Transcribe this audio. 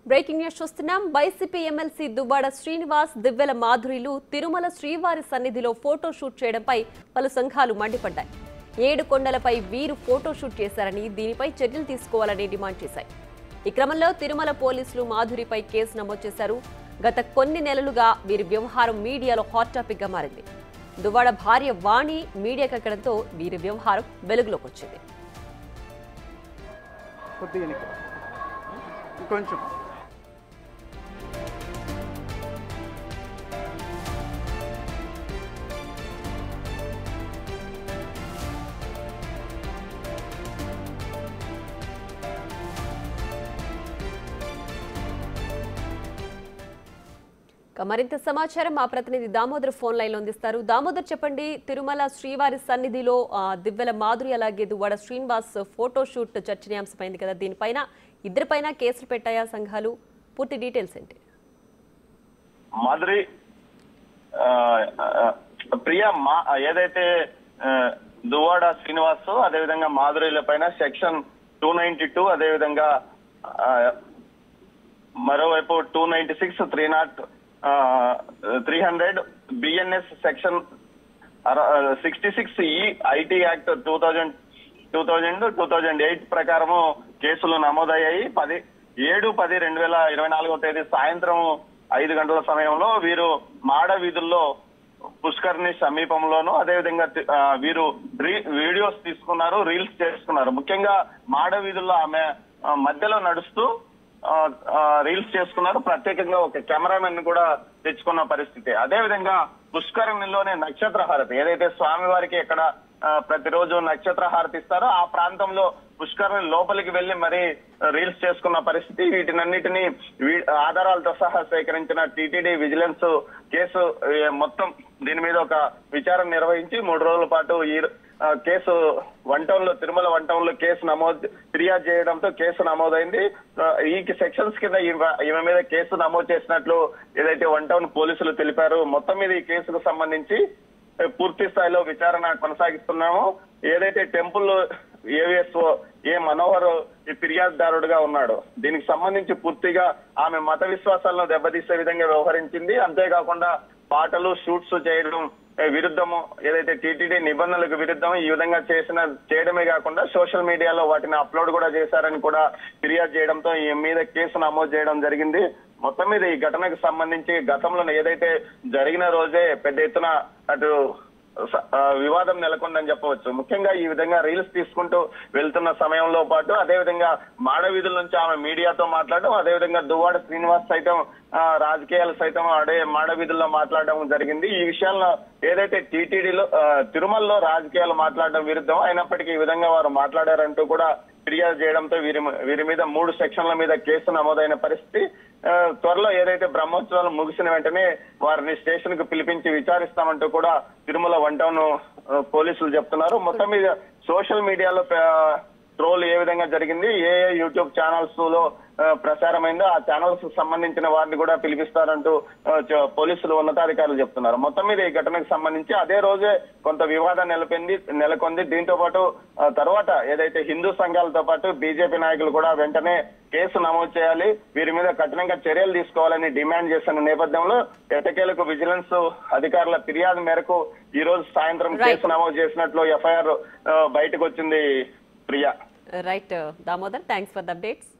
Breaking news చూస్తున్నాం YCP MLC Duvvada Srinivas Divvela మాధురిలు తిరుమల శ్రీవారి సన్నిధిలో ఫోటో షూట్ చేయడంపై పలు సంఘాలు మండిపడ్డాయి ఏడు కొండలపై వీరు ఫోటో షూట్ చేశారని దీనిపై చర్యలు తీసుకోవాలని డిమాండ్ చేశాయి ఈ క్రమంలో తిరుమల పోలీసులు మాధురిపై కేసు నమోదు చేశారు గత కొన్ని నెలలుగా వీరి వ్యవహారం మీడియాలో హాట్ టాపిక్ గా మారింది దువ్వాడ భార్య వాణి మీడియాకి ఎక్కడంతో వీరి వ్యవహారం వెలుగులోకి వచ్చింది కొద్దిగా వెనక్కి. ఇంకొంచెం ఇక మరింత సమాచారం మా ప్రతినిధి దామోదర్ ఫోన్ లైన్ లో అందిస్తారు దామోదర్ చెప్పండి తిరుమల శ్రీవారి సన్నిధిలో ఆ, దివ్వెల మాధురి అలాగే దువ్వాడ శ్రీనివాస్ ఫోటో షూట్ చర్చనీయాంశమైంది కదా దీనిపైన ఇద్దరిపైన కేసులు పెట్టాయా సంఘాలు పూర్తి డీటెయిల్స్ ఏంటి మాధురి ఆ, ఆ, ప్రియ మా ఏదైతే ఆ, దువ్వాడ శ్రీనివాస్ అదేవిధంగా మాధురిల పైన సెక్షన్ టూ నైన్టీ టూ అదేవిధంగా ఆ, మరోవైపు two ninety six three not three hundred BNS section sixty six ఈ IT act two thousand two thousand two thousand eight ప్రకారము కేసులు నమోదయ్యాయి పది ఏడు పది రెండు వేల ఇరవై నాలుగో తేదీ సాయంత్రం ఐదు గంటల సమయంలో వీరు మాడ వీధుల్లో పుష్కర్ని సమీపంలోను అదేవిధంగా తి- ఆ, వీరు రీ- వీడియోస్ తీసుకున్నారు రీల్స్ చేసుకున్నారు ముఖ్యంగా మాడ వీధుల్లో ఆమె ఆ, మధ్యలో నడుస్తూ ఆ, ఆ, రీల్స్ చేసుకున్నారు ప్రత్యేకంగా ఒక కెమెరామెన్ కూడా తెచ్చుకున్న పరిస్థితి అదే విధంగా పుష్కరిణిలోనే నక్షత్ర హారతి ఏదైతే స్వామివారికి ఎక్కడ ఆ, ప్రతిరోజు నక్షత్ర హారతి ఇస్తారో ఆ ప్రాంతంలో పుష్కరిణి లోపలికి వెళ్లి మరి రీల్స్ చేసుకున్న పరిస్థితి వీటినన్నిటినీ వీ- ఆధారాలతో సహా సేకరించిన టీటీడీ విజిలెన్స్ కేసు ఏ, మొత్తం దీని మీద ఒక విచారణ నిర్వహించి మూడు రోజుల పాటు ఈ ఆ, కేసు వన్ టౌన్ లో తిరుమల వన్ టౌన్ లో కేసు నమోదు ఫిర్యాదు చేయడంతో కేసు నమోదైంది ఆ, ఈ సెక్షన్స్ కింద ఈమె- ఈమె మీద కేసు నమోదు చేసినట్లు ఏదైతే వన్ టౌన్ పోలీసులు తెలిపారు మొత్తం మీద ఈ కేసుకు సంబంధించి ఆ, పూర్తి స్థాయిలో విచారణ కొనసాగిస్తున్నాము ఏదైతే టెంపుల్ ఏవిఎస్ఓ ఏ మనోహర్ ఈ ఫిర్యాదుదారుడుగా ఉన్నాడు దీనికి సంబంధించి పూర్తిగా ఆమె మత విశ్వాసాలను దెబ్బతీసే విధంగా వ్యవహరించింది అంతేకాకుండా పాటలు షూట్స్ చేయడం ఏ, విరుద్ధము ఏదైతే టీటీడీ నిబంధనలకు విరుద్ధం ఈ విధంగా చేసిన చేయడమే కాకుండా సోషల్ మీడియాలో వాటిని అప్లోడ్ కూడా చేశారని కూడా ఫిర్యాదు చేయడంతో ఈ మీద కేసు నమోదు చేయడం జరిగింది మొత్తం మీద ఈ ఘటనకు సంబంధించి గతంలో ఏదైతే జరిగిన రోజే పెద్ద ఎత్తున అటు స- ఆ, వివాదం నెలకొందని చెప్పవచ్చు ముఖ్యంగా ఈ విధంగా రీల్స్ తీసుకుంటూ వెళ్తున్న సమయంలో పాటు అదే విధంగా మాడవీధుల నుంచి ఆమె మీడియాతో మాట్లాడడం అదే విధంగా దువ్వాడ శ్రీనివాస్ సైతం ఆ, రాజకీయాలు సైతం అడే మాడవీధుల్లో మాట్లాడడం జరిగింది ఈ విషయాల్లో ఏదైతే టీటీడీలో తిరుమలలో రాజకీయాలు మాట్లాడడం విరుద్ధం అయినప్పటికీ ఈ విధంగా వారు మాట్లాడారంటూ కూడా ఫిర్యాదు చేయడంతో వీరి వీరి మీద మూడు సెక్షన్ల మీద కేసు నమోదైన పరిస్థితి ఆ, త్వరలో ఏదైతే బ్రహ్మోత్సవాలు ముగిసిన వెంటనే వారిని స్టేషన్ కు పిలిపించి విచారిస్తామంటూ కూడా తిరుమల వన్ టౌన్ ఆ, పోలీసులు చెప్తున్నారు మొత్తం మీద సోషల్ మీడియాలో ట్రోల్ ఏ విధంగా జరిగింది ఏ ఏ యూట్యూబ్ ఛానల్స్ లో ఆ, ప్రసారమైందో ఆ ఛానల్స్ సంబంధించిన వారిని కూడా పిలిపిస్తారంటూ ఆ, చ- పోలీసులు ఉన్నతాధికారులు చెప్తున్నారు మొత్తం మీద ఈ ఘటనకు సంబంధించి అదే రోజే కొంత వివాదం నెలకొంది నెలకొంది దీంతో పాటు ఆ, తర్వాత ఏదైతే హిందూ సంఘాలతో పాటు బీజేపీ నాయకులు కూడా వెంటనే కేసు నమోదు చేయాలి వీరి మీద కఠినంగా చర్యలు తీసుకోవాలని డిమాండ్ చేస్తున్న నేపథ్యంలో ఎట్టకేలకు విజిలెన్స్ అధికారుల ఫిర్యాదు మేరకు ఈ రోజు సాయంత్రం Right. కేసు నమోదు చేసినట్లు ఎఫ్ఐఆర్ బయటకు వచ్చింది Priya right Damodar thanks for the updates